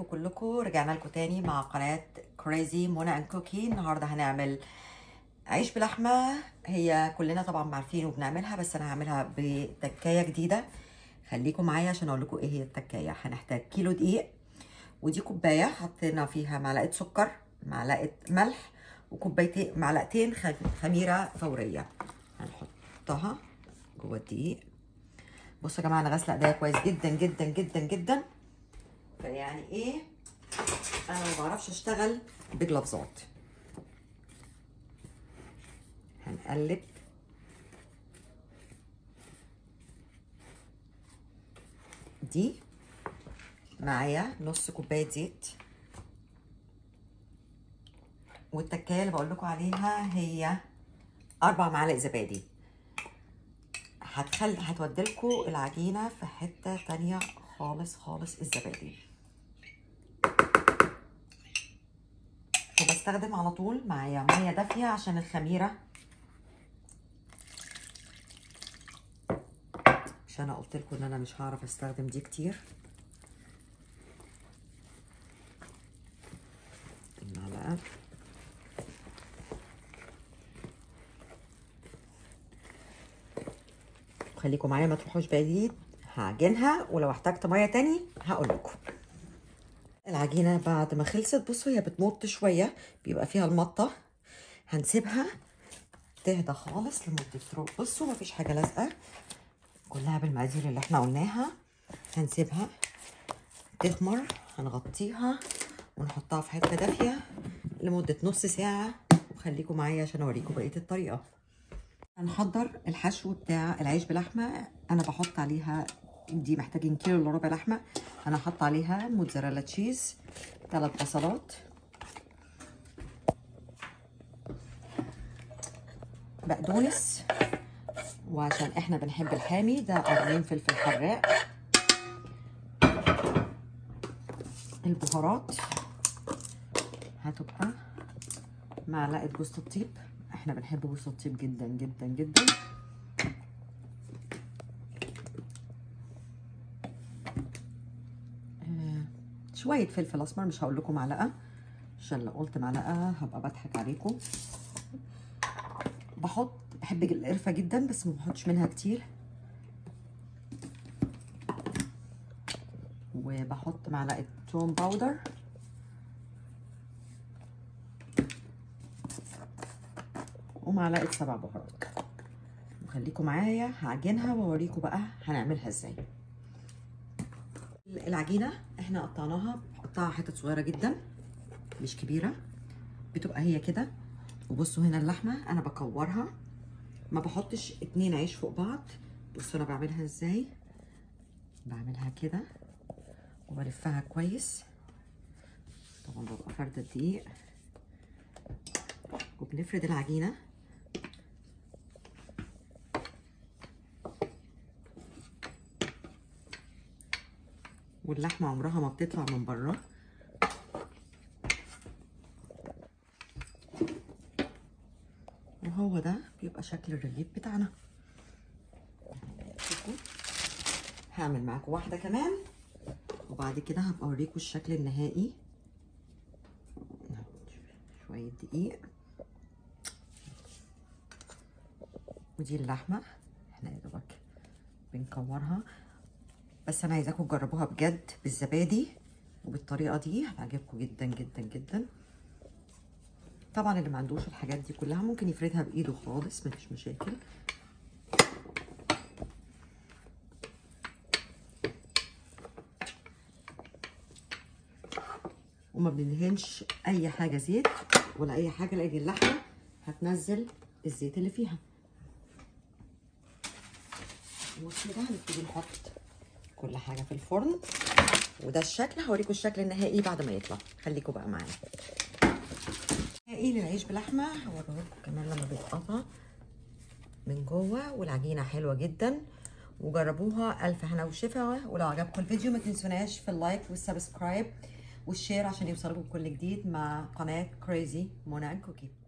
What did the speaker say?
كلكم رجعنا لكم تاني مع قناة كريزي منى اند كوكي النهارده هنعمل عيش بلحمة هي كلنا طبعا عارفين وبنعملها بس انا هعملها بتكاية جديدة خليكم معايا عشان اقول لكم ايه هي التكاية هنحتاج كيلو دقيق ودي كوباية حطينا فيها معلقة سكر معلقة ملح وكوبايتين معلقتين خميرة فورية هنحطها جوه الدقيق بصوا يا جماعه انا غاسله ايديا كويس جدا جدا جدا جدا فيعني ايه انا ما بعرفش اشتغل بجلافزات هنقلب دي معايا نص كوبايه زيت والتكايه اللي بقول لكم عليها هي اربع معالق زبادي هتخلي هتوديلكوا العجينه في حته تانية خالص خالص الزبادي وبستخدم على طول معايا ميه دافيه عشان الخميره مش انا قلت لكم ان انا مش هعرف استخدم دي كتير المعلقه خليكم معايا ما تروحوش بعيد هعجنها ولو احتجت ميه تاني هقول لكم العجينه بعد ما خلصت بصوا هي بتمط شويه بيبقى فيها المطه هنسيبها تهدى خالص لمده بصوا مفيش حاجه لازقه كلها بالمقادير اللي احنا قلناها هنسيبها تخمر هنغطيها ونحطها في حته دافيه لمده نص ساعه وخليكم معايا عشان اوريكم بقيه الطريقه هنحضر الحشو بتاع العيش بلحمه انا بحط عليها دي محتاجين كيلو الا ربع لحمه انا هحط عليها موتزاريلا تشيز ثلاث بصلات بقدونس وعشان احنا بنحب الحامي ده قرنين فلفل حراق البهارات هتبقى معلقه جوز الطيب احنا بنحب جوز الطيب جدا جدا جدا آه شويه فلفل اسمر مش هقول لكم معلقه عشان لو قلت معلقه هبقى بضحك عليكم بحط بحب القرفه جدا بس ما بحطش منها كتير وبحط معلقه توم باودر ومعلقه سبع بهارات وخليكم معايا هعجنها واوريكم بقى هنعملها ازاي العجينه احنا قطعناها بقطعها حتت صغيره جدا مش كبيره بتبقى هي كده وبصوا هنا اللحمه انا بكورها ما بحطش اتنين عيش فوق بعض بصوا انا بعملها ازاي بعملها كده وبلفها كويس طبعا ببقى فردة الدقيق وبنفرد العجينه واللحمه عمرها ما بتطلع من بره وهو ده بيبقى شكل الرغيف بتاعنا شوفوا هعمل معاكم واحده كمان وبعد كده هبقى اوريكم الشكل النهائي شويه دقيق ودي اللحمه احنا يا دوبك بنكورها بس انا عايزاكم تجربوها بجد بالزبادي وبالطريقه دي هتعجبكم جدا جدا جدا طبعا اللي ما عندوش الحاجات دي كلها ممكن يفردها بايده خالص مفيش مشاكل وما بندهنش اي حاجه زيت ولا اي حاجه لان اللحمه هتنزل الزيت اللي فيها وكده هنبتدي نحط كل حاجه في الفرن وده الشكل هوريكم الشكل النهائي بعد ما يطلع خليكم بقى معايا النهائي للعيش بلحمه هوريكم كمان لما بيتقطع من جوه والعجينه حلوه جدا وجربوها الف هنا وشفا ولو عجبكم الفيديو ما تنسوناش في اللايك والسبسكرايب والشير عشان يوصلكم كل جديد مع قناه كريزي منى كوكي